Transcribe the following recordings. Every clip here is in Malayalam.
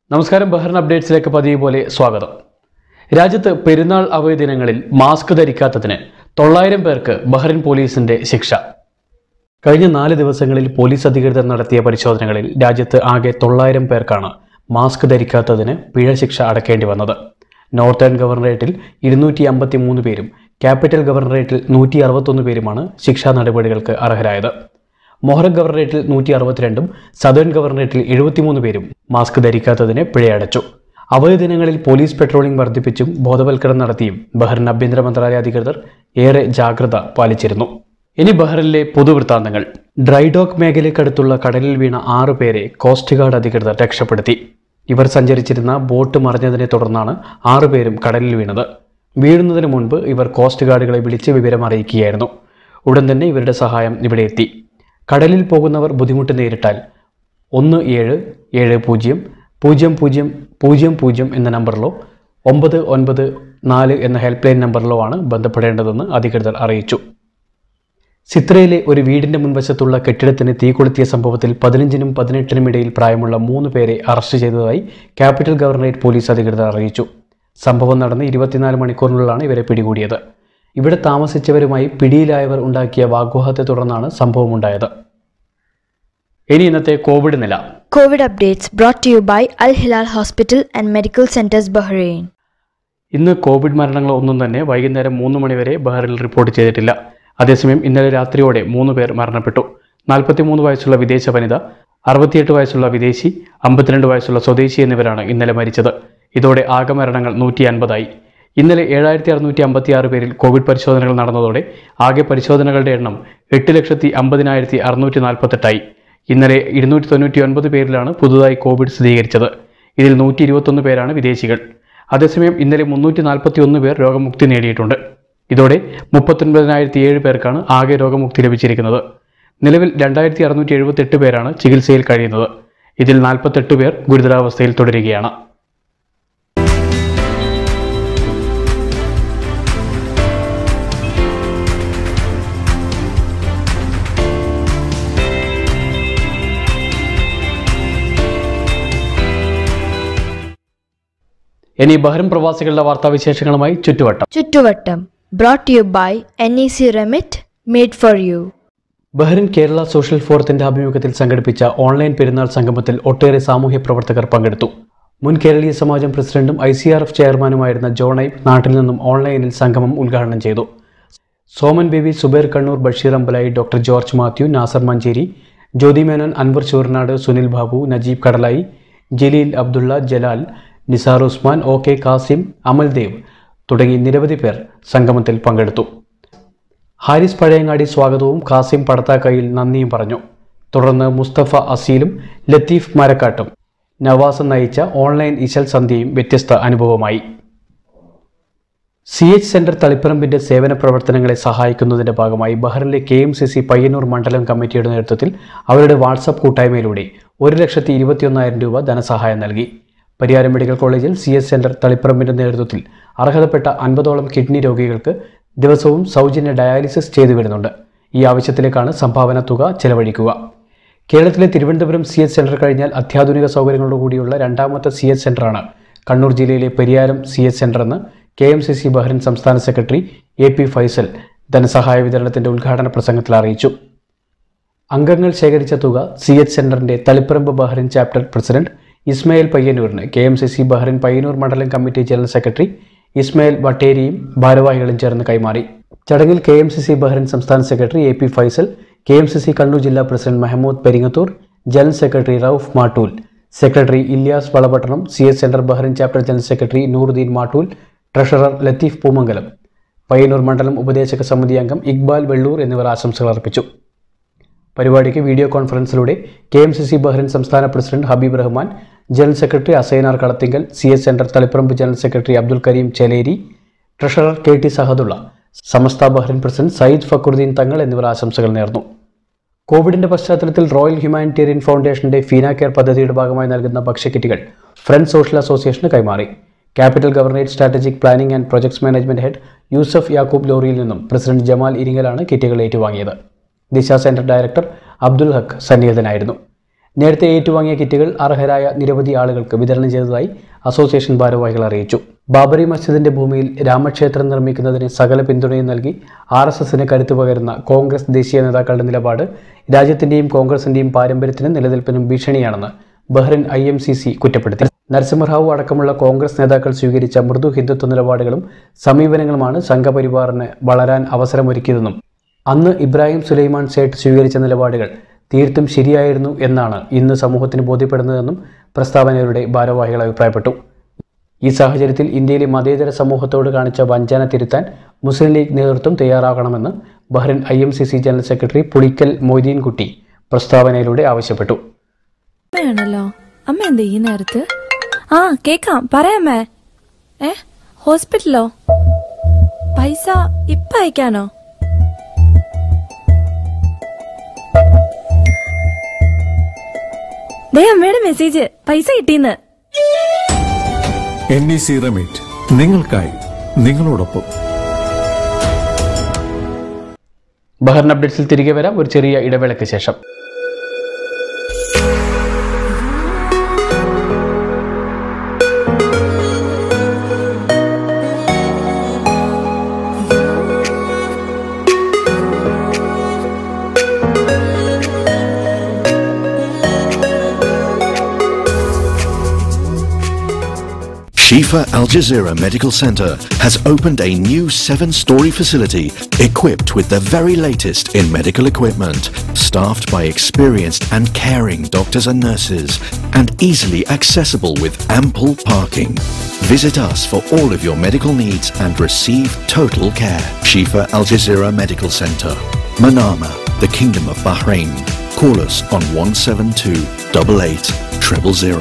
നമസ്കാരം ബഹ്റിൻ അപ്ഡേറ്റ്സിലേക്ക് പതിവ് പോലെ സ്വാഗതം രാജ്യത്ത് പെരുന്നാൾ അവധി ദിനങ്ങളിൽ മാസ്ക് ധരിക്കാത്തതിന് തൊള്ളായിരം പേർക്ക് ബഹ്റിൻ പോലീസിന്റെ ശിക്ഷ കഴിഞ്ഞ നാല് ദിവസങ്ങളിൽ പോലീസ് അധികൃതർ നടത്തിയ പരിശോധനകളിൽ രാജ്യത്ത് ആകെ തൊള്ളായിരം പേർക്കാണ് മാസ്ക് ധരിക്കാത്തതിന് പിഴ ശിക്ഷ അടക്കേണ്ടി വന്നത് നോർത്തേൺ ഗവർണറേറ്റിൽ ഇരുന്നൂറ്റി അമ്പത്തി മൂന്ന് പേരും ക്യാപിറ്റൽ ഗവർണറേറ്റിൽ നൂറ്റി അറുപത്തൊന്ന് പേരുമാണ് ശിക്ഷാ നടപടികൾക്ക് അർഹരായത് മൊഹറ ഗവർണറേറ്റിൽ നൂറ്റി അറുപത്തിരണ്ടും സദേൺ ഗവർണറേറ്റിൽ എഴുപത്തിമൂന്ന് പേരും മാസ്ക് ധരിക്കാത്തതിന് പിഴയടച്ചു അവധി ദിനങ്ങളിൽ പോലീസ് പെട്രോളിംഗ് വർദ്ധിപ്പിച്ചും ബോധവൽക്കരണം നടത്തിയും ബഹ്റിൻ ആഭ്യന്തര മന്ത്രാലയ അധികൃതർ ഏറെ ജാഗ്രത പാലിച്ചിരുന്നു ഇനി ബഹ്റിനിലെ പൊതുവൃത്താന്തങ്ങൾ ഡ്രൈഡോക്ക് മേഖലയ്ക്കടുത്തുള്ള കടലിൽ വീണ ആറു പേരെ കോസ്റ്റ് ഗാർഡ് അധികൃതർ രക്ഷപ്പെടുത്തി ഇവർ സഞ്ചരിച്ചിരുന്ന ബോട്ട് മറിഞ്ഞതിനെ തുടർന്നാണ് ആറുപേരും കടലിൽ വീണത് വീഴുന്നതിന് മുൻപ് ഇവർ കോസ്റ്റ് ഗാർഡുകളെ വിളിച്ച് വിവരം അറിയിക്കുകയായിരുന്നു ഉടൻ തന്നെ ഇവരുടെ സഹായം ഇവിടെ എത്തി കടലിൽ പോകുന്നവർ ബുദ്ധിമുട്ട് നേരിട്ടാൽ ഒന്ന് ഏഴ് ഏഴ് പൂജ്യം പൂജ്യം പൂജ്യം പൂജ്യം പൂജ്യം എന്ന നമ്പറിലോ ഒമ്പത് ഒൻപത് നാല് എന്ന ഹെൽപ്പ് ലൈൻ നമ്പറിലോ ആണ് ബന്ധപ്പെടേണ്ടതെന്ന് അധികൃതർ അറിയിച്ചു സിത്രയിലെ ഒരു വീടിന്റെ മുൻവശത്തുള്ള കെട്ടിടത്തിന് തീ കൊളുത്തിയ സംഭവത്തിൽ പതിനഞ്ചിനും പതിനെട്ടിനും ഇടയിൽ പ്രായമുള്ള മൂന്ന് പേരെ അറസ്റ്റ് ചെയ്തതായി ക്യാപിറ്റൽ ഗവർണറേറ്റ് പോലീസ് അധികൃതർ അറിയിച്ചു സംഭവം നടന്ന് ഇരുപത്തിനാല് മണിക്കൂറിനുള്ളിലാണ് ഇവരെ പിടികൂടിയത് ഇവിടെ താമസിച്ചവരുമായി പിടിയിലായവർ ഉണ്ടാക്കിയ വാഗ്വാദത്തെ തുടർന്നാണ് സംഭവമുണ്ടായത് ഇനി ഇന്നത്തെ കോവിഡ് നില COVID updates brought to you by Al Hilal Hospital and Medical Centers Bahrain. ഇന്ന് കോവിഡ് മരണങ്ങൾ ഒന്നും തന്നെ വൈകുന്നേരം മൂന്ന് മണിവരെ ബഹറിൽ റിപ്പോർട്ട് ചെയ്തിട്ടില്ല അതേസമയം ഇന്നലെ രാത്രിയോടെ മൂന്ന് പേർ മരണപ്പെട്ടു നാൽപ്പത്തിമൂന്ന് വയസ്സുള്ള വിദേശ വനിത അറുപത്തിയെട്ട് വയസ്സുള്ള വിദേശി അമ്പത്തിരണ്ട് വയസ്സുള്ള സ്വദേശി എന്നിവരാണ് ഇന്നലെ മരിച്ചത് ഇതോടെ ആകെ മരണങ്ങൾ നൂറ്റി അൻപതായി ഇന്നലെ ഏഴായിരത്തി അറുന്നൂറ്റി അമ്പത്തി ആറ് പേരിൽ കോവിഡ് പരിശോധനകൾ നടന്നതോടെ ആകെ പരിശോധനകളുടെ എണ്ണം എട്ട് ലക്ഷത്തി അമ്പതിനായിരത്തി അറുന്നൂറ്റി നാൽപ്പത്തെട്ടായി ഇന്നലെ ഇരുന്നൂറ്റി തൊണ്ണൂറ്റി ഒൻപത് പേരിലാണ് പുതുതായി കോവിഡ് സ്ഥിരീകരിച്ചത് ഇതിൽ നൂറ്റി ഇരുപത്തൊന്ന് പേരാണ് വിദേശികൾ അതേസമയം ഇന്നലെ മുന്നൂറ്റി നാൽപ്പത്തി ഒന്ന് പേർ രോഗമുക്തി നേടിയിട്ടുണ്ട് ഇതോടെ മുപ്പത്തൊൻപതിനായിരത്തി ഏഴ് പേർക്കാണ് ആകെ രോഗമുക്തി ലഭിച്ചിരിക്കുന്നത് നിലവിൽ രണ്ടായിരത്തി അറുന്നൂറ്റി എഴുപത്തെട്ട് പേരാണ് ചികിത്സയിൽ കഴിയുന്നത് ഇതിൽ നാൽപ്പത്തെട്ട് പേർ ഗുരുതരാവസ്ഥയിൽ തുടരുകയാണ് ഇനി ബഹ്റിൻ പ്രവാസികളുടെ വാർത്താവിശേഷങ്ങളുമായി ചുറ്റുവട്ടം Chuttuvattam brought to you by NEC Remit made for you. Bahrain Kerala social ഫോറത്തിന്റെ ആഭിമുഖ്യത്തിൽ സംഘടിപ്പിച്ച ഓൺലൈൻ പെരുന്നാൾ സംഗമത്തിൽ ഒട്ടേറെ സാമൂഹ്യ പ്രവർത്തകർ പങ്കെടുത്തു മുൻ കേരളീയ സമാജം പ്രസിഡന്റും ഐ സി ആർ എഫ് ചെയർമാനുമായിരുന്ന ജോൺ ഐബ് നാട്ടിൽ നിന്നും ഓൺലൈനിൽ സംഗമം ഉദ്ഘാടനം ചെയ്തു Soman Baby Zubair Kannur Basheer Ambalayi doctor George Mathew Nasar Manjeri Jyothi Menon Anwar Churnad Sunil Babu Najeeb Kadalayi Jaleel Abdulla Jalal Nisar Usman O K Kasim Amaldev തുടങ്ങി നിരവധി പേർ സംഗമത്തിൽ പങ്കെടുത്തു ഹാരിസ് പഴയങ്ങാടി സ്വാഗതവും കാസിം പടത്താക്കയിൽ നന്ദിയും പറഞ്ഞു തുടർന്ന് മുസ്തഫ അസീലും ലത്തീഫ് മരക്കാട്ടും നവാസ് നയിച്ച ഓൺലൈൻ ഇശൽ സന്ധ്യയും വ്യത്യസ്ത അനുഭവമായി സി എച്ച് സെന്റർ തളിപ്പറമ്പിന്റെ സേവന പ്രവർത്തനങ്ങളെ സഹായിക്കുന്നതിന്റെ ഭാഗമായി ബഹ്റിലെ K M C C Payyanur മണ്ഡലം കമ്മിറ്റിയുടെ നേതൃത്വത്തിൽ അവരുടെ വാട്സപ്പ് കൂട്ടായ്മയിലൂടെ ഒരു ലക്ഷത്തി ഇരുപത്തിയൊന്നായിരം രൂപ ധനസഹായം നൽകി പരിയാരം മെഡിക്കൽ കോളേജിൽ സി എച്ച് സെന്റർ തളിപ്പറമ്പിന്റെ നേതൃത്വത്തിൽ അർഹതപ്പെട്ട അൻപതോളം കിഡ്നി രോഗികൾക്ക് ദിവസവും സൗജന്യ ഡയാലിസിസ് ചെയ്തു വരുന്നുണ്ട് ഈ ആവശ്യത്തിലേക്കാണ് സംഭാവന തുക ചെലവഴിക്കുക കേരളത്തിലെ തിരുവനന്തപുരം സി എച്ച് സെന്റർ കഴിഞ്ഞാൽ അത്യാധുനിക സൗകര്യങ്ങളോടുകൂടിയുള്ള രണ്ടാമത്തെ സി എച്ച് സെന്ററാണ് കണ്ണൂർ ജില്ലയിലെ പെരിയാരം സി എച്ച് സെന്റർ എന്ന് K M C C Bahrain സംസ്ഥാന സെക്രട്ടറി എ പി ഫൈസൽ ധനസഹായ വിതരണത്തിന്റെ ഉദ്ഘാടന പ്രസംഗത്തിൽ അറിയിച്ചു അംഗങ്ങൾ ശേഖരിച്ച തുക സി എച്ച് സെന്ററിന്റെ Taliparamba Bahrain chapter president Ismail പയ്യന്നൂരിന് K M C C Bahrain Payyanur മണ്ഡലം കമ്മിറ്റി ജനറൽ സെക്രട്ടറി ഇസ്മയിൽ വട്ടേരിയും ഭാരവാഹികളും ചേർന്ന് കൈമാറി ചടങ്ങിൽ K M C C Bahrain സംസ്ഥാന secretary A P Faisal K M C C Kannur ജില്ലാ president Mehmood Peringathur general secretary Rauf Mattool secretary Ilyas Valapattanam C H centre Bahrain chapter general secretary Nooruddeen Mattool treasurer Latheef Poomangalam Payyanur മണ്ഡലം ഉപദേശക സമിതി അംഗം ഇക്ബാൽ വെള്ളൂർ എന്നിവർ ആശംസകൾ അർപ്പിച്ചു പരിപാടിക്ക് വീഡിയോ കോൺഫറൻസിലൂടെ K M C C Bahrain സംസ്ഥാന president Habeeb Rahman general secretary Asainar Kalathingal C S centre Taliparamba general secretary Abdul Kareem Cheleri treasurer K T Sahadulla Samastha Bahrain president Sayyid Fakhruddeen Thangal എന്നിവർ ആശംസകൾ നേർന്നു കോവിഡിന്റെ പശ്ചാത്തലത്തിൽ റോയൽ ഹ്യൂമാനിറ്റേറിയൻ ഫൗണ്ടേഷന്റെ ഫീന കെയർ പദ്ധതിയുടെ ഭാഗമായി നൽകുന്ന ഭക്ഷ്യക്കിറ്റുകൾ ഫ്രണ്ട്സ് സോഷ്യൽ അസോസിയേഷന് കൈമാറി capital governorate strategic planning and projects management head Yusuf Yaqoob ലോറിയിൽ നിന്നും പ്രസിഡന്റ് ജമാൽ ഇരിങ്ങലാണ് കിറ്റുകൾ ഏറ്റുവാങ്ങിയത് ദിശ സെന്റർ ഡയറക്ടർ അബ്ദുൽ ഹക്ക് സന്നിഹിതനായിരുന്നു നേരത്തെ ഏറ്റുവാങ്ങിയ കിറ്റുകൾ അർഹരായ നിരവധി ആളുകൾക്ക് വിതരണം ചെയ്തതായി അസോസിയേഷൻ ഭാരവാഹികൾ അറിയിച്ചു ബാബറി മസ്ജിദിന്റെ ഭൂമിയിൽ രാമക്ഷേത്രം നിർമ്മിക്കുന്നതിന് സകല പിന്തുണയും നൽകി ആർ എസ് എസിന് കരുത്തു പകരുന്ന കോൺഗ്രസ് ദേശീയ നേതാക്കളുടെ നിലപാട് രാജ്യത്തിന്റെയും കോൺഗ്രസിന്റെയും പാരമ്പര്യത്തിനും നിലനിൽപ്പിനും ഭീഷണിയാണെന്ന് Bahrain I M C C കുറ്റപ്പെടുത്തി നരസിംഹറാവു അടക്കമുള്ള കോൺഗ്രസ് നേതാക്കൾ സ്വീകരിച്ച മൃദു ഹിന്ദുത്വ നിലപാടുകളും സമീപനങ്ങളുമാണ് സംഘപരിവാറിന് വളരാൻ അവസരമൊരുക്കിയതെന്നും അന്ന് ഇബ്രാഹിം സുലൈമാൻ സേട്ട് സ്വീകരിച്ച നിലപാടുകൾ തീർത്തും ശരിയായിരുന്നു എന്നാണ് ഇന്ന് സമൂഹത്തിന് ബോധ്യപ്പെടുന്നതെന്നും പ്രസ്താവനയുടെ ഭാരവാഹികൾ അഭിപ്രായപ്പെട്ടു ഈ സാഹചര്യത്തിൽ ഇന്ത്യയിലെ മതേതര സമൂഹത്തോട് കാണിച്ച വഞ്ചന തിരുത്താൻ മുസ്ലിം ലീഗ് നേതൃത്വം തയ്യാറാകണമെന്ന് Bahrain I M C C general secretary Pulikkal Moideenkutty പ്രസ്താവനയിലൂടെ ആവശ്യപ്പെട്ടു അമ്മയാണല്ലോ അമ്മ എന്താ ഈ നേരത്ത് ആ കേക്കാം പറയാമേ ഏ ഹോസ്പിറ്റലോ പൈസ ഇപ്പ അയക്കാനോ ദേ അമ്മയുടെ മെസ്സേജ് പൈസ കിട്ടീന്ന് എൻ ഇ സി റെമിറ്റ് നിങ്ങൾക്കായി നിങ്ങളോടൊപ്പം ബഹ്റിൻ അപ്ഡേറ്റ്സിൽ തിരികെ വരാം ഒരു ചെറിയ ഇടവേളയ്ക്ക് ശേഷം Shifa Al Jazeera Medical Center has opened a new seven story facility equipped with the very latest in medical equipment, staffed by experienced and caring doctors and nurses, and easily accessible with ample parking. Visit us for all of your medical needs and receive total care. Shifa Al Jazeera Medical Center, Manama, the Kingdom of Bahrain. Call us on 172 88 000.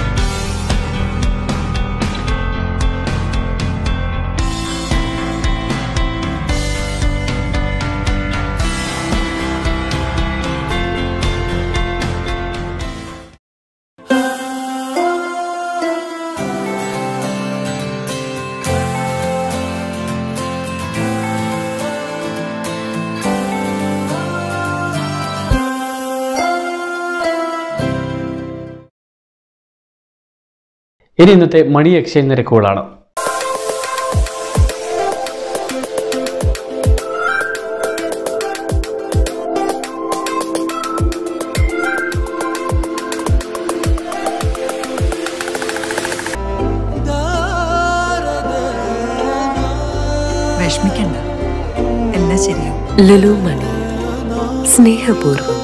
ഇനി ഇന്നത്തെ മണി എക്സ്ചേഞ്ച് നിരക്കുകളാണ് വിഷമിക്കണ്ട എല്ലാം ശരിയാവും ലുലു മണി സ്നേഹപൂർവ്വം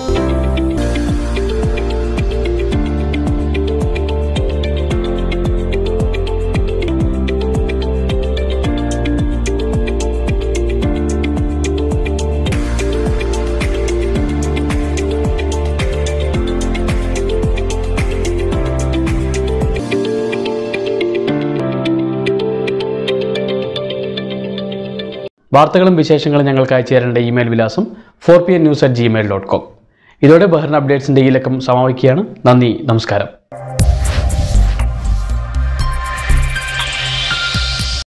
വാർത്തകളും വിശേഷങ്ങളും ഞങ്ങൾക്ക് അയച്ചു തരേണ്ട ഇമെയിൽ വിലാസം four P N news at gmail dot com ഇതോടെ ബഹ്റിൻ അപ്ഡേറ്റ്സിൻ്റെ ഈ ലക്കം സമാപിക്കുകയാണ് നന്ദി നമസ്കാരം